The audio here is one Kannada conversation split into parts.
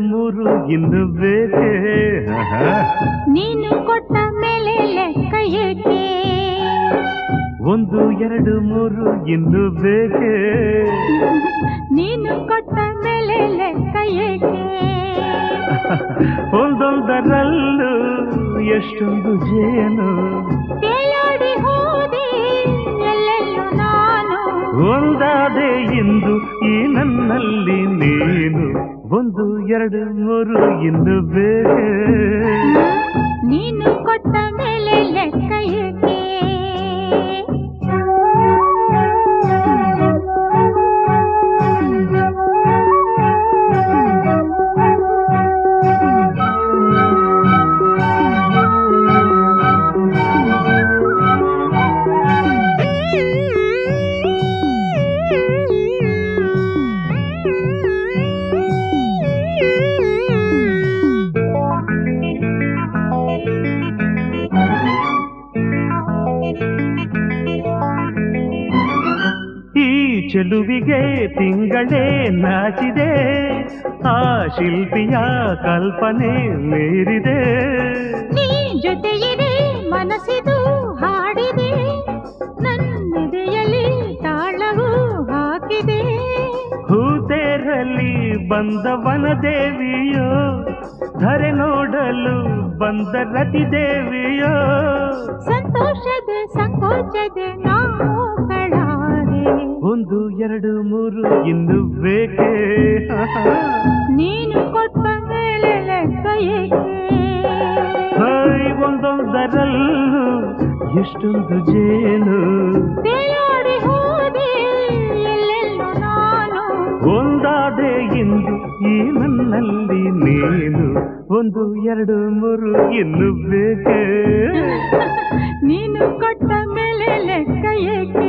ಮೂರು ಇನ್ನು ಬೇಕೇ ಆಹಾ. ನೀನು ಕೊಟ್ಟ ಮೇಲೆ ಲೆಕ್ಕ ಏಕೆ ಒಂದು ಎರಡು ಮೂರು ಇನ್ನು ಬೇಕೇ ನೀನು ಕೊಟ್ಟ ಮೇಲೆ ಲೆಕ್ಕ ಏಕೆ ಒಂದೊಂದರಲ್ಲೂ ಎಷ್ಟೊಂದು ಜೇನು ತೇಲಾಡಿ ಹೋದೆ ಎಲ್ಲೆಲ್ಲೂ ನಾನು ಒಂದಾದೆ ಇಂದು ಈ ನನ್ನಲ್ಲಿ ನೀನು ಒಂದು ಎರಡು ಮೂರು ಇನ್ನು ಬೇಕೇ ನೀನು ಕೊಟ್ಟ ಮೇಲೆ ಲೆಕ್ಕ ಏಕೆ ಈ ಚೆಲುವಿಗೆ ತಿಂಗಳೇ ನಾಚಿದೆ ಆ ಶಿಲ್ಪಿಯ ಕಲ್ಪನೆ ಮೀರಿದೆ ನೀ ಜೊತೆಯಿದೆ ಮನಸ್ಸಿದು ಹಾಡಿದೆ ನನ್ನೆದೆಯಲ್ಲಿ ತಾಳವು ಹಾಕಿದೆ ಹೂತೇರಲ್ಲಿ ಬಂದವನ ದೇವಿಯೋ ಧರೆ ನೋಡಲು ಬಂದ ರತಿ ದೇವಿಯೋ ಸಂತೋಷದ ಸಂಕೋಚದ ನಾವುಗಳಾದೆ ಒಂದು ಎರಡು ಮೂರು ಇನ್ನು ಬೇಕೇ ನೀನು ಕೊಟ್ಟ ಮೇಲೆ ಲೆಕ್ಕ ಏಕೆ ಹಾಯ್ ಒಂದೊಂದರಲ್ಲೂ ಎಷ್ಟೊಂದು ಜೇನು ತೇಲಾಡಿ ಹೋದೆ ಎಲ್ಲೆಲ್ಲೂ ನಾನು ಒಂದಾದೆ ಇಂದು ಈ ನನ್ನಲ್ಲಿ ನೀನು ಒಂದು ಎರಡು ಮೂರು ಇನ್ನು ಬೇಕೇ ನೀನು ಕೊಟ್ಟ ಮೇಲೆ ಲೆಕ್ಕ ಏಕೆ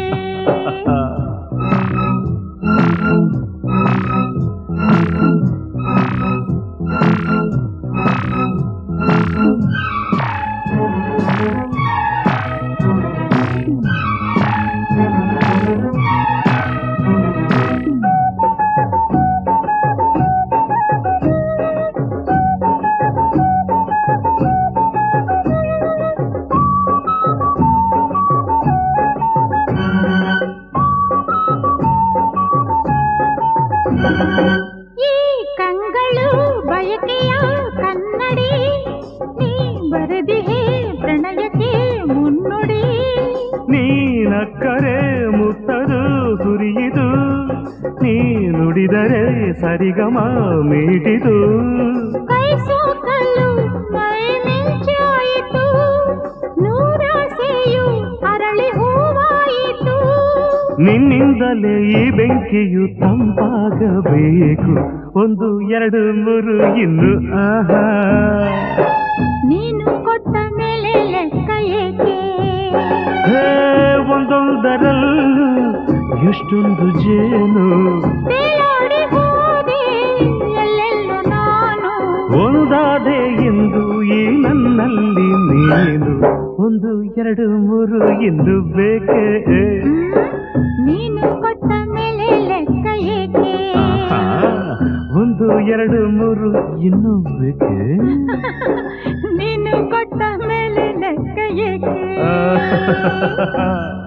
ಈ ಕಂಗಳು ಬಯಕೆಯ ಕನ್ನಡಿ ನೀ ಬರೆದಿಹೆ ಪ್ರಣಯಕ್ಕೆ ಮುನ್ನುಡಿ ನೀನಕ್ಕರೆ ಮುತ್ತದು ಸುರಿಯಿದು ನೀ ನುಡಿದರೆ ಸರಿಗಮ ಮೀಟಿದು ಕೈ ಸೋಕಲು ಮೈ ಮಿಂಚಾಯಿತು ನೂರಾಸೆಯು ಅರಳಿ ಹೂವಾಯಿತು ನಿನ್ನಿಂದಲೇ ಈ ಬೆಂಕಿಯು ತಂಪಾಗಬೇಕು ಒಂದು ಎರಡು ಮೂರು ಇನ್ನು ಆಹಾ ನೀನು ಕೊಟ್ಟ ಮೇಲೆ ಲೆಕ್ಕ ಏಕೆ ಹೇ ಒಂದೊಂದರಲ್ಲೂ ಎಷ್ಟೊಂದು ಜೇನು ತೇಲಾಡಿ ಹೋದೆ ಎಲ್ಲೆಲ್ಲೂ ನಾನು ಒಂದಾದೆ ಎಂದು ಈ ನನ್ನಲ್ಲಿ ನೀನು ಒಂದು ಎರಡು ಮೂರು ಇನ್ನು ಬೇಕೇ ನೀನು ಕೊಟ್ಟ ಮೇಲೆ ಲೆಕ್ಕ ಏಕೆ ಆಹಾ, ಒಂದು ಎರಡು ಮೂರು ಇನ್ನು ಬೇಕೇ ನೀನು ಕೊಟ್ಟ ಮೇಲೆ ಲೆಕ್ಕ ಏಕೆ ಆಹಾ.